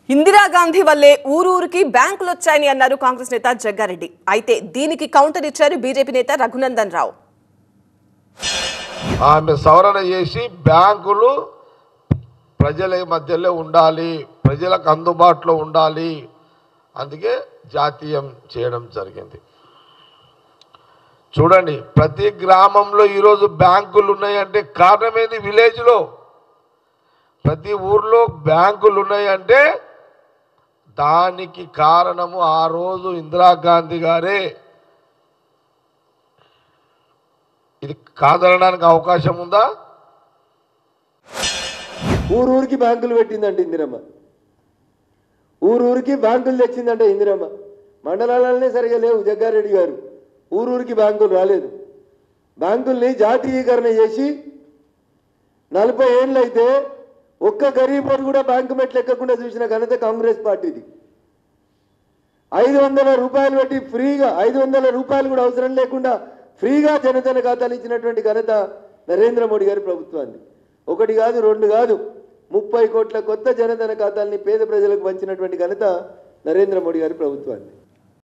ఇందిరాగాంధీ వల్లే ఊరూరికి బ్యాంకులు వచ్చాయని అన్నారు కాంగ్రెస్ నేత జగ్గారెడ్డి అయితే దీనికి కౌంటర్ ఇచ్చారు బీజేపీ నేత రఘునందన్ రావు ఆమె సవరణ చేసి బ్యాంకులు ప్రజల మధ్యలో ఉండాలి ప్రజలకు అందుబాటులో ఉండాలి అందుకే జాతీయం చేయడం జరిగింది చూడండి ప్రతి గ్రామంలో ఈరోజు బ్యాంకులు ఉన్నాయంటే కారణమేది విలేజ్లో ప్రతి ఊర్లో బ్యాంకులు ఉన్నాయంటే దానికి కారణము ఆ రోజు ఇందిరాగాంధీ గారే ఇది కాదనడానికి అవకాశం ఉందా ఊరూరికి బ్యాంకులు పెట్టిందంట ఇందిరమ్మ ఊరూరికి బ్యాంకులు తెచ్చిందంట ఇందిరమ్మ మండలాలనే సరిగా లేవు జగ్గారెడ్డి గారు ఊరూరికి బ్యాంకులు రాలేదు బ్యాంకుల్ని జాతీయీకరణ చేసి నలభై ఏళ్ళు అయితే ఒక్క గరీబోడు కూడా బ్యాంకు మెట్లు ఎక్కకుండా చూసిన ఘనత కాంగ్రెస్ పార్టీది ఐదు వందల రూపాయలు పెట్టి ఫ్రీగా ఐదు వందల రూపాయలు కూడా అవసరం లేకుండా ఫ్రీగా జనధన ఖాతాలు ఇచ్చినటువంటి ఘనత నరేంద్ర మోడీ గారి ప్రభుత్వాన్ని ఒకటి కాదు రెండు కాదు ముప్పై కోట్ల కొత్త జనధన ఖాతాల్ని పేద ప్రజలకు పంచినటువంటి ఘనత నరేంద్ర మోడీ గారి ప్రభుత్వాన్ని